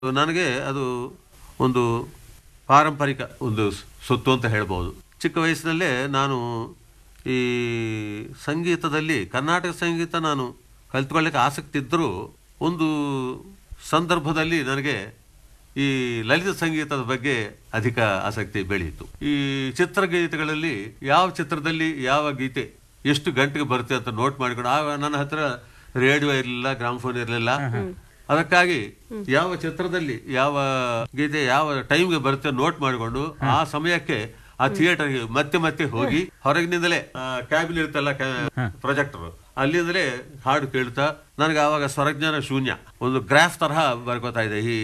ನನಗೆ ಅದು ಒಂದು ಪಾರಂಪರಿಕ ಒಂದು ಸ್- ಸೊತ್ತು ಅಂತ ಹೇಳ್ಬೋದು ಚಿಕ್ಕ ವಯಸ್ಸಿನಲ್ಲೇ ನಾನು ಈ ಸಂಗೀತದಲ್ಲಿ ಕರ್ನಾಟಕ ಸಂಗೀತ ನಾನು ಕಲಿತ್ಕೊಳ್ಳಿಕ್ಕೆ ಆಸಕ್ತಿ ಇದ್ದರೂ ಒಂದು ಸಂದರ್ಭದಲ್ಲಿ ನನಗೆ ಈ ಲಲಿತ ಸಂಗೀತದ ಬಗ್ಗೆ ಅಧಿಕ ಆಸಕ್ತಿ ಬೆಳೆಯಿತು ಈ ಚಿತ್ರಗೀತೆಗಳಲ್ಲಿ ಯಾವ ಚಿತ್ರದಲ್ಲಿ ಯಾವ ಗೀತೆ ಎಷ್ಟು ಗಂಟೆಗೆ ಬರುತ್ತೆ ಅಂತ ನೋಟ್ ಮಾಡಿಕೊಂಡು ಆಗ ನನ್ನ ಹತ್ರ ರೇಡಿಯೋ ಇರಲಿಲ್ಲ ಗ್ರಾಮ್ಫೋನ್ ಇರಲಿಲ್ಲ ಅದಕ್ಕಾಗಿ ಯಾವ ಚಿತ್ರದಲ್ಲಿ ಯಾವ ಗೀತೆ ಯಾವ ಟೈಮ್ಗೆ ಬರುತ್ತೆ ನೋಟ್ ಮಾಡಿಕೊಂಡು ಆ ಸಮಯಕ್ಕೆ ಆ ಥಿಯೇಟರ್ಗೆ ಮತ್ತೆ ಮತ್ತೆ ಹೋಗಿ ಹೊರಗಿನಿಂದಲೇ ಕ್ಯಾಬಿನ್ ಇರುತ್ತಲ್ಲ ಪ್ರೊಜೆಕ್ಟರ್ ಅಲ್ಲಿಂದಲೇ ಹಾಡು ಕೇಳ್ತಾ ನನಗೆ ಆವಾಗ ಸ್ವರಜ್ಞಾನ ಶೂನ್ಯ ಒಂದು ಗ್ರಾಫ್ ತರಹ ಬರ್ಕೋತಾ ಇದೆ ಈ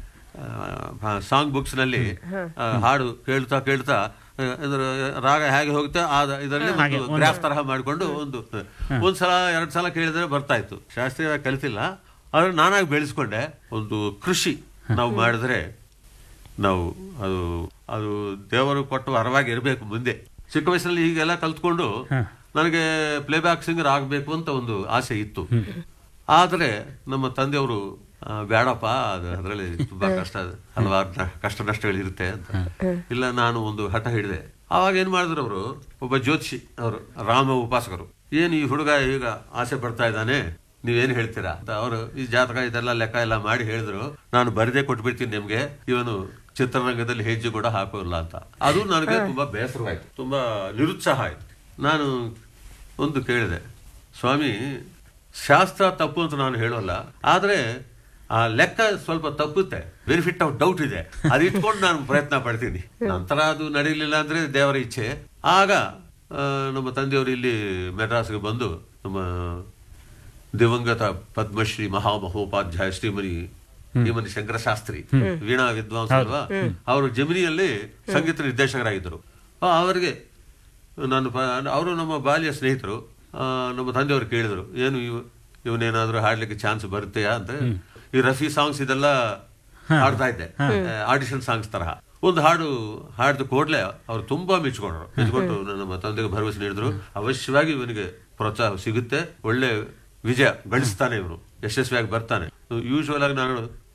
ಸಾಂಗ್ ಬುಕ್ಸ್ ನಲ್ಲಿ ಆ, ಹಾಡು ಕೇಳ್ತಾ ಕೇಳ್ತಾ ಆ, ಇದರ ರಾಗ ಹೇಗೆ ಹೋಗುತ್ತೆ ಆ ಇದರಲ್ಲಿ ಒಂದು ಗ್ರಾಫ್ ತರಹ ಮಾಡಿಕೊಂಡು ಒಂದು ಒಂದ್ ಸಲ ಎರಡ್ ಸಲ ಕೇಳಿದ್ರೆ ಬರ್ತಾ ಇತ್ತು ಶಾಸ್ತ್ರೀಯವಾಗಿ ಕಲಿತಿಲ್ಲ ಆದ್ರೆ ನಾನಾಗಿ ಬೆಳೆಸ್ಕೊಂಡೆ ಒಂದು ಕೃಷಿ ನಾವು ಮಾಡಿದ್ರೆ ನಾವು ಅದು ಅದು ದೇವರು ಕೊಟ್ಟು ವರವಾಗಿ ಇರಬೇಕು ಮುಂದೆ ಚಿಕ್ಕ ವಯಸ್ಸಲ್ಲಿ ಹೀಗೆಲ್ಲ ಕಲ್ತ್ಕೊಂಡು ನನಗೆ ಪ್ಲೇಬ್ಯಾಕ್ ಸಿಂಗರ್ ಆಗಬೇಕು ಅಂತ ಒಂದು ಆಸೆ ಇತ್ತು ಆದರೆ ನಮ್ಮ ತಂದೆಯವರು ಆ, ಬೇಡಪ್ಪ ಅದು ಅದರಲ್ಲಿ ತುಂಬಾ ಕಷ್ಟ ಇದೆ. ಹಲವಾರು ನ- ಕಷ್ಟ ನಷ್ಟಗಳಿರುತ್ತೆ ಅಂತ ಇಲ್ಲ ನಾನು ಒಂದು ಹಠ ಹಿಡಿದೆ ಆವಾಗ ಏನ್ ಮಾಡಿದ್ರು ಅವರು ಒಬ್ಬ ಜ್ಯೋತಿಷಿ ಅವರು ರಾಮ ಉಪಾಸಕರು ಏನು ಈ ಹುಡುಗ ಈಗ ಆಸೆ ಪಡ್ತಾ ಇದ್ದಾನೆ ನೀವೇನು ಹೇಳ್ತೀರಾ ಅಂತ ಅವರು ಈ ಜಾತಕ ಇದೆಲ್ಲ ಲೆಕ್ಕ ಎಲ್ಲ ಮಾಡಿ ಹೇಳಿದ್ರು ನಾನು ಬರದೇ ಕೊಟ್ಬಿಡ್ತೀನಿ ನಿಮ್ಗೆ ಇವನು ಚಿತ್ರರಂಗದಲ್ಲಿ ಹೆಜ್ಜೆ ಕೂಡ ಹಾಕೋಲ್ಲ ಅಂತ ಅದು ನನಗೆ ತುಂಬಾ ಬೇಸರವಾಯ್ತು ತುಂಬಾ ನಿರುತ್ಸಾಹ ಆಯ್ತು ನಾನು ಒಂದು ಕೇಳಿದೆ ಸ್ವಾಮಿ ಶಾಸ್ತ್ರ ತಪ್ಪು ಅಂತ ನಾನು ಹೇಳೋಲ್ಲ ಆದ್ರೆ ಆ ಲೆಕ್ಕ ಸ್ವಲ್ಪ ತಪ್ಪುತ್ತೆ ಬೆನಿಫಿಟ್ ಆಫ್ ಡೌಟ್ ಇದೆ ಅದು ಇಟ್ಕೊಂಡು ನಾನು ಪ್ರಯತ್ನ ಪಡ್ತೀನಿ ನಂತರ ಅದು ನಡೀಲಿಲ್ಲ ಅಂದ್ರೆ ದೇವರ ಇಚ್ಛೆ ಆಗ ಆ, ನಮ್ಮ ತಂದೆಯವರು ಇಲ್ಲಿ ಮೆಡ್ರಾಸ್ಗೆ ಬಂದು ನಮ್ಮ ದಿವಂಗತ ಪದ್ಮಶ್ರೀ ಮಹಾಮಹೋಪಾಧ್ಯಾಯ ಶ್ರೀಮನಿ ಶ್ರೀಮನಿ ಶಂಕರಶಾಸ್ತ್ರಿ ವೀಣಾ ವಿದ್ವಾಂಸ ಅಲ್ವಾ ಅವರು ಜಮಿನಿಯಲ್ಲಿ ಸಂಗೀತ ನಿರ್ದೇಶಕರಾಗಿದ್ದರು ಆ, ಅವರಿಗೆ ನಾನು ಅವರು ನಮ್ಮ ಬಾಲ್ಯ ಸ್ನೇಹಿತರು ಆ, ನಮ್ಮ ತಂದೆಯವರು ಕೇಳಿದ್ರು ಏನು ಇವ್ ಇವನೇನಾದ್ರೂ ಹಾಡ್ಲಿಕ್ಕೆ ಚಾನ್ಸ್ ಬರುತ್ತೆಯಾ ಅಂತ ಈ ರಫಿ ಸಾಂಗ್ಸ್ ಇದೆಲ್ಲ ಹಾಡ್ತಾ ಇದ್ದೆ ಆಡಿಷನ್ ಸಾಂಗ್ಸ್ ತರಹ ಒಂದು ಹಾಡು ಹಾಡಿದ ಕೂಡಲೇ ಅವ್ರು ತುಂಬಾ ಮೆಚ್ಕೊಂಡ್ರು ಮೆಚ್ಕೊಂಡು ನಮ್ಮ ತಂದೆಗೆ ಭರವಸೆ ನೀಡಿದ್ರು ಅವಶ್ಯವಾಗಿ ಇವನಿಗೆ ಪ್ರೋತ್ಸಾಹ ಸಿಗುತ್ತೆ ಒಳ್ಳೆ ವಿಜಯ ಗಳಿಸ್ತಾನೆ ಇವನು ಯಶಸ್ವಿಯಾಗಿ ಬರ್ತಾನೆ ಯೂಶುವಲ್ ಆಗಿ ನಾನು